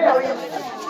அவையும்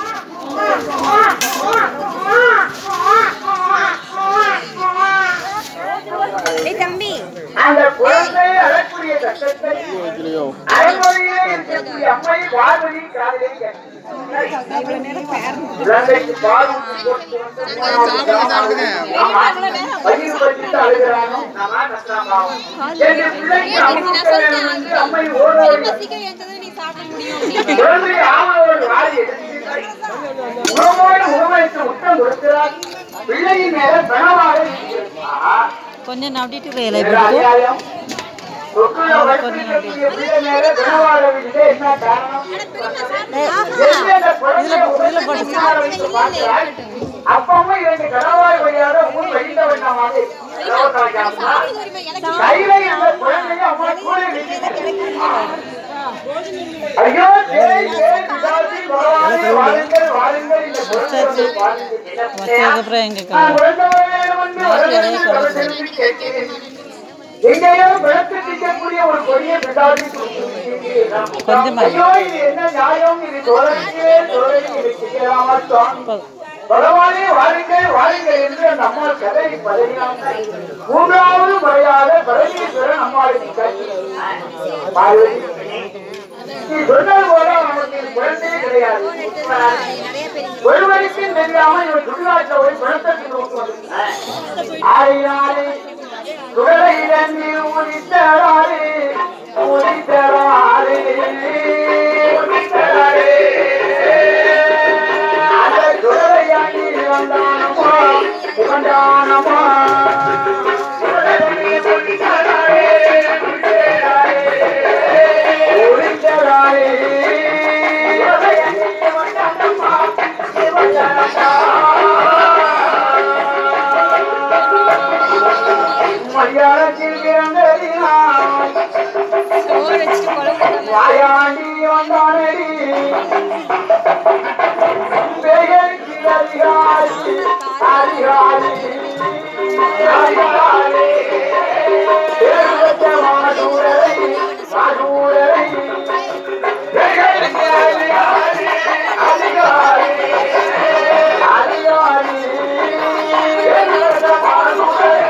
ஏய் தம்பி அந்த குழந்தை அழக்கூடிய சட்டத்தை அரைமொழியிலே இருக்கக்கூடிய அம்மை பார்வதி காதலை கேட்டது. குழந்தைக்கு பால் ஊட்டி போட்டு வந்து மூணாவது ஆமா, வயிறு பற்றிட்டு அழுகிறானோ, நாமா நஷ்டமாகும். என்று பிள்ளைக்கு அமுக்க வேண்டும் என்று அம்மை ஓடோடி சீக்கிரம் எழுந்தது நீ சாப்பிட முடியும் குழந்தை ஆவலோடு வாரி எடுத்து உணவோடு உணவளித்து முத்தம் கொடுக்கிறார் பிள்ளையின் மேல பணமாக இருக்கிறார். கொஞ்சம் நவட்டிட்டு வேலை இது அநியாயம். தொக்குல வச்சிருக்கக்கூடிய பிள்ளை மேல பணமாக இருக்குது. என்ன காரணம்? எந்த அந்த குழந்தையை உடனே பின்னால வைத்து பார்க்கிறார். அப்பவும் இரண்டு கணவாய் வழியாக ஊர் வெளியில வேண்டாமாக கையில இருந்த குழந்தைய அம்மா கூட ஐயோ தேய் தேய் பிதாசி பகவானே வாருங்கள் வாருங்கள் இந்த குழந்தையை பாருங்கள் வச்சதுக்கப்புறம் எங்க நான் உழைத்தவர்களே வந்து வரவேற்று அவர்களுக்கு கேட்கிறேன். எங்கேயோ விளக்கு திக்கக்கூடிய ஒரு கொடிய பிசாசை கொடுத்திருக்கிறீர்கள். கொஞ்சமா. ஐயோ, இது என்ன நியாயம்? இது தோழர்களே, தோழர்களே, இது செய்யலாமா சுவாமி? பகவானே வாருங்கள் வாருங்கள் என்று அந்த அம்மாள் கதறி பதறினார்கள் மூன்றாவது முறையாக பரமேஸ்வரன் அம்மாளுக்கு காட்டினார். பார்வதி, நீ சொன்னது போல நமக்கு இது குழந்தையே கிடையாது ஒருவருக்கும் தெரியாம இவன் சுடுகாட்டில் போய் பிணத்தத்தில் விட்டு ஆயினாலே குடலையிலந்து உரித்தராரே உரித்தராரே உரித்தராரே அந்த குடலையாண்டி வந்தானமா வந்தானமா குடலையை உரித்தராரே உரித்தராரே குடலையாண்டி வந்தானமா மலையாளத்தில் பிறந்ததினால் சோறு வச்சுட்டு குழம்பு வாயாண்டி வந்தானடி பெயருக்கு அதிகாரி அதிகாரி அதிகாரி பெருத்த மாசூரரை மாசூரரை பெயருக்கு அதிகாரி அதிகாரி அதிகாரி பெருத்த மாசூரரை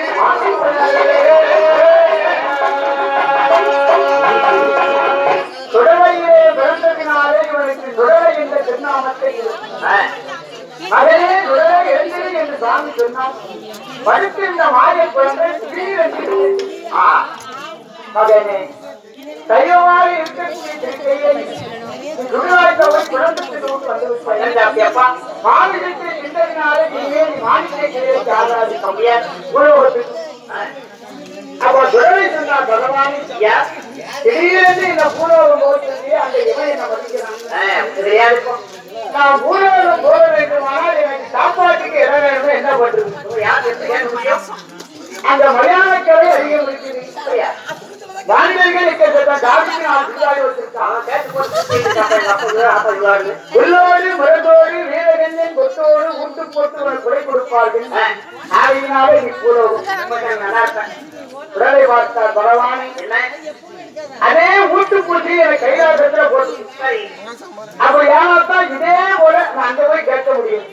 சுடலையிலே பிறந்ததினாலே இவனுக்கு சுடலை என்ற திருநாமத்தை மகனே சுடலை எழுந்திரு என்று சாமி சொன்னார் படுத்து இந்த மாய குழந்தை திடீரென்று ஆ, மகனே தெய்வமாக இருக்கக்கூடிய திருக்கையை சுடுகாட்டவை குழந்தைக்கு வந்து விட்டாயப்பா மாநிலத்தை சிந்ததினாலே நீயே மாநிலத்தை கிடையாது ஆகாது கம்மியார் உலகத்துக்கு அப்ப சுடலை சொன்னார் பகவான் ஐயா, திடீரென்று இந்த பூலோகம் போச்சு அந்த இவனை நான் மதிக்கிறான் நான் பூலோகம் போக வேண்டுமானால் எனக்கு சாப்பாட்டுக்கு இடம் வேணும் என்ன பண்றது யார் என்று கேட்க முடியும் அந்த மலையாள கலை அதிகம் இருக்குது வானிலைகளுக்கு டாக்டர் நான் சுற்றாடி வச்சிருக்கான் உள்ளோடு முரதோடு வீரகஞ்சன் கொத்தோடு ஊட்டு போட்டு ஒரு குறை கொடுப்பார்கள் ஆகையினாலே நீ பூலோகம் நல்லா இருப்பேன் உடலை பார்த்தார் பகவானே என்ன அதே ஊட்டு பூச்சி எனக்கு கைலாசத்துல போட்டு அப்ப ஏமாத்தான் இதே போல நான் அங்க போய் கேட்க முடியும்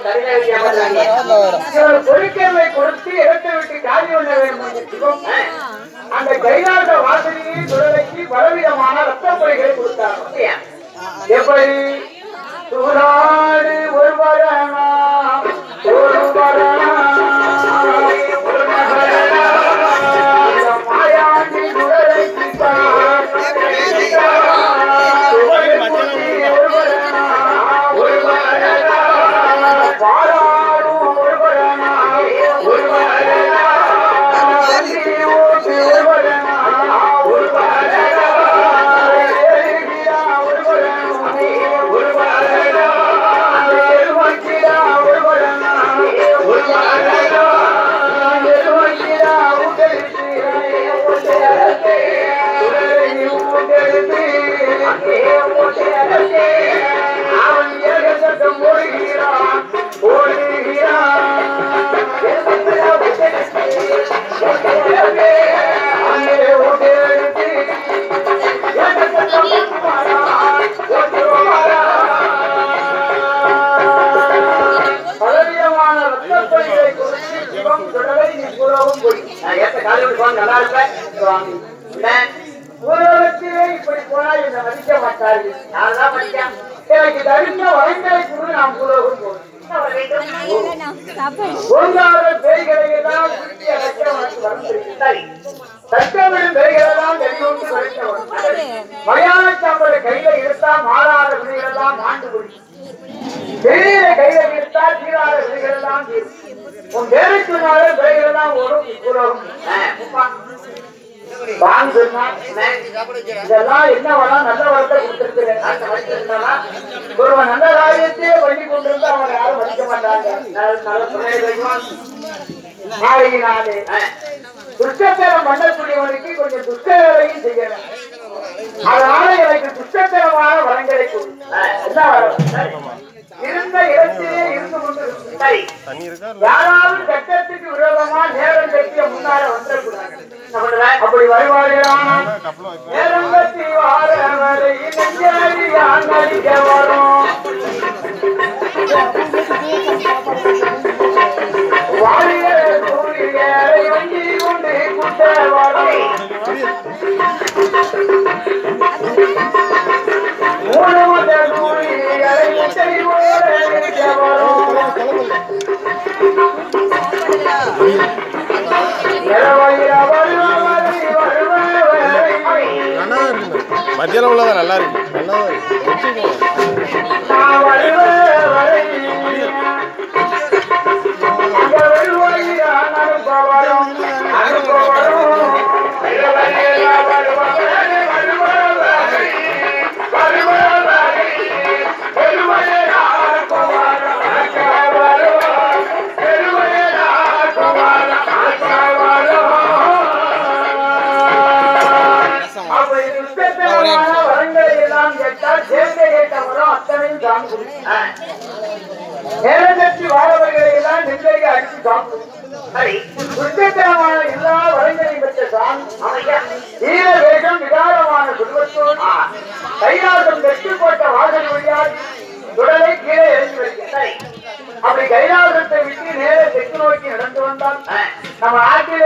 இவர் பொறுக்கேமை கொடுத்து இடத்தை விட்டு காலி பண்ண வேண்டும் என்று சிவம் அந்த கைலாச வாசனையை சுழலைக்கு பலவிதமான ரத்த பொறிகளை கொடுத்தார் எப்படி சூடாடு ஒரு வரணா ஒரு வரணா ஒரு வரணா மாயாண்டி சுழலைக்கு தான் ஒரு வரணா பாராடும் ஒரு வரணா ஒரு வரணா ஒரு வரணா ஒரு வரணா ஒரு வரணா சுவாமி உலகத்திலே இப்படி போனா என்னை மதிக்க மாட்டார்கள் யாருதான் மதிக்காம எனக்கு தகுந்த வளங்களை கொண்டு நாம் உலகம் போகணும் சாப்பாடு பொருளாதார பேய்களை எல்லாம் சுற்றி அடைக்க உனக்கு வந்திருக்கிறது சட்டமிடும் பேய்களெல்லாம் வெளியொன்று வரைக்க வரும் மலையாள சாம்பலை கையில இருந்தா மாறாத வினைகளெல்லாம் ஆண்டு முடியும் வெளியில கையில இருந்தா தீராத வினைகளெல்லாம் தீரும் உன் பேரை சொன்னாலே விலைகளெல்லாம் ஓடும் உலகம் வாங்க சொன்னா இதெல்லாம் என்ன வளம் நல்ல வளத்தை கொடுத்திருக்கிறேன் ஒருவன் நல்ல காரியத்தையே பண்ணி கொண்டிருந்தா அவனை யாரும் மதிக்க மாட்டாங்க நல்ல- நல்ல துணையை வைப்பான். நாளைக்கு நாளே துஷ்டத்தனம் பண்ணக்கூடியவனுக்கு கொஞ்சம் துஷ்ட வேலையும் செய்யணும் அதனால எனக்கு துஷ்டத்தனமான வரங்களை கொடு என்ன வரம் இருந்த இடத்திலே இருந்து கொண்டு சரி யாராவது சட்டத்துக்கு விரோதமா நேரம் கட்டிய முன்னால வந்துடக்கூடாது அப்படி வருவார்களானால் நேரம் கட்டி வார வரை நெஞ்சறியான் நடிக்க வரும் வாழிய சூரிய எஞ்சி கொண்டு குட்ட வரும் மூணு மத சூரியரை முட்டை போல இருக்க வரும் நிலவயிற வருபவரை வருபவரை மத்தியானம் உள்ளதான் நல்லா இருக்கு நல்லா இருக்கு நான் வருபவரை அங்க வருவாயிர அனுபவரும் அனுபவரும் நிலவயிற வருபவரை வருபவரை வருபவரை பெருமையர அனுபவரும் அங்க வருவோம் பெருமையர அனுபவரும் அங்க வரும் அப்படி துஷ்டத்தனமான வரங்களை எல்லாம் கேட்டால் சேர்ந்த கேட்ட வரம் அத்தனையும் தாங்கும் நேரத்தி வாழவர்களை எல்லாம் நெஞ்சரி அடித்து தாங்கும் துஷ்டத்தனமான எல்லா வரங்களையும் பெற்ற சாமி வீர வேகம் விகாரமான குடும்பத்தோடு கைலாசம் வெற்றி போட்ட வாசல் வழியால் உடலை கீழே இறங்கி வருகிறது அப்படி கைலாசத்தை விட்டு நேர தெற்கு நோக்கி நடந்து வந்தால் நம்ம ஆற்றில்